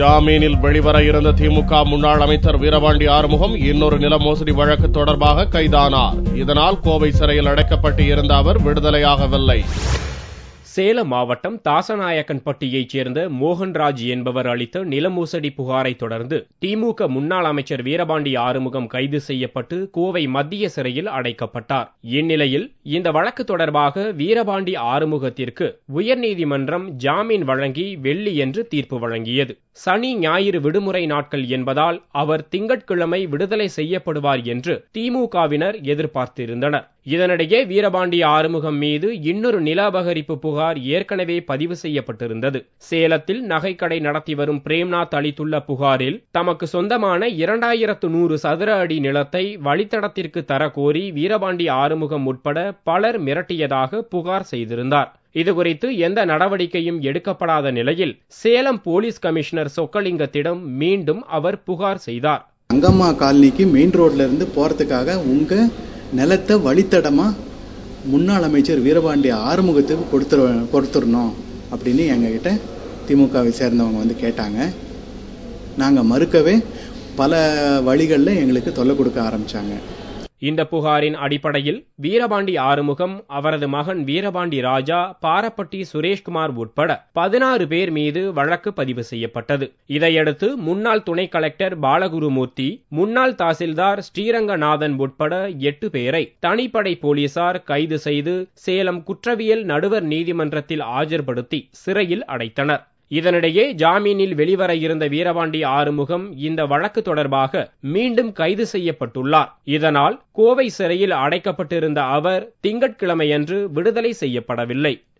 ஜாமீனில் வெளிவர இருந்த திமுக முன்னாள் அமைச்சர் வீரபாண்டி ஆறுமுகம் இன்னொரு நில மோசடி வழக்கு தொடர்பாக கைதானார் இதனால் கோவை சிறையில் அடைக்கப்பட்டு இருந்த அவர் விடுதலையாகவில்லை சேலம் மாவட்டம் தாசநாயக்கன்பட்டியைச் சேர்ந்த மோகன்ராஜ் என்பவர் அளித்த நில மோசடி புகாரை தொடர்ந்து திமுக முன்னாள் அமைச்சர் வீரபாண்டி ஆறுமுகம் கைது செய்யப்பட்டு கோவை மத்திய சிறையில் அடைக்கப்பட்டார் இந்நிலையில் இந்த வழக்கு தொடர்பாக வீரபாண்டி ஆறுமுகத்திற்கு உயர்நீதிமன்றம் ஜாமீன் வழங்கி வெள்ளியன்று தீர்ப்பு வழங்கியது சனி ஞாயிறு விடுமுறை நாட்கள் என்பதால் அவர் திங்கட்கிழமை விடுதலை செய்யப்படுவார் என்று திமுகவினர் எதிர்பார்த்திருந்தனர் இதனிடையே வீரபாண்டி ஆறுமுகம் மீது இன்னொரு நில அபகரிப்பு புகார் ஏற்கனவே பதிவு செய்யப்பட்டிருந்தது சேலத்தில் நகைக்கடை நடத்தி வரும் பிரேம்நாத் அளித்துள்ள புகாரில் தமக்கு சொந்தமான இரண்டாயிரத்து நூறு சதுர அடி நிலத்தை வழித்தடத்திற்கு தர கோரி வீரபாண்டி ஆறுமுகம் உட்பட பலர் மிரட்டியதாக புகார் செய்திருந்தார் இதுகுறித்து எந்த நடவடிக்கையும் எடுக்கப்படாத நிலையில் சேலம் போலீஸ் கமிஷனர் சொக்கலிங்கத்திடம் மீண்டும் அவர் புகார் செய்தார் அங்கம்மா காலனிக்கு மெயின் ரோட்ல இருந்து போறதுக்காக உங்க நிலத்தை வழித்தடமா முன்னாள் அமைச்சர் வீரபாண்டி ஆறுமுகத்துக்கு கொடுத்துரு கொடுத்துடணும் அப்படின்னு எங்ககிட்ட திமுகவை சேர்ந்தவங்க வந்து கேட்டாங்க நாங்கள் மறுக்கவே பல வழிகளில் எங்களுக்கு தொல்லை கொடுக்க ஆரம்பிச்சாங்க இந்த புகாரின் அடிப்படையில் வீரபாண்டி ஆறுமுகம் அவரது மகன் வீரபாண்டி ராஜா பாரப்பட்டி சுரேஷ்குமார் உட்பட பதினாறு பேர் மீது வழக்கு பதிவு செய்யப்பட்டது இதையடுத்து முன்னாள் துணை கலெக்டர் பாலகுருமூர்த்தி முன்னாள் தாசில்தார் ஸ்ரீரங்கநாதன் உட்பட எட்டு பேரை தனிப்படை போலீசார் கைது செய்து சேலம் குற்றவியல் நடுவர் நீதிமன்றத்தில் ஆஜர்படுத்தி சிறையில் அடைத்தனர் இதனிடையே ஜாமீனில் வெளிவர இருந்த வீரபாண்டி ஆறுமுகம் இந்த வழக்கு தொடர்பாக மீண்டும் கைது செய்யப்பட்டுள்ளார் இதனால் கோவை சிறையில் அடைக்கப்பட்டிருந்த அவர் திங்கட்கிழமையன்று விடுதலை செய்யப்படவில்லை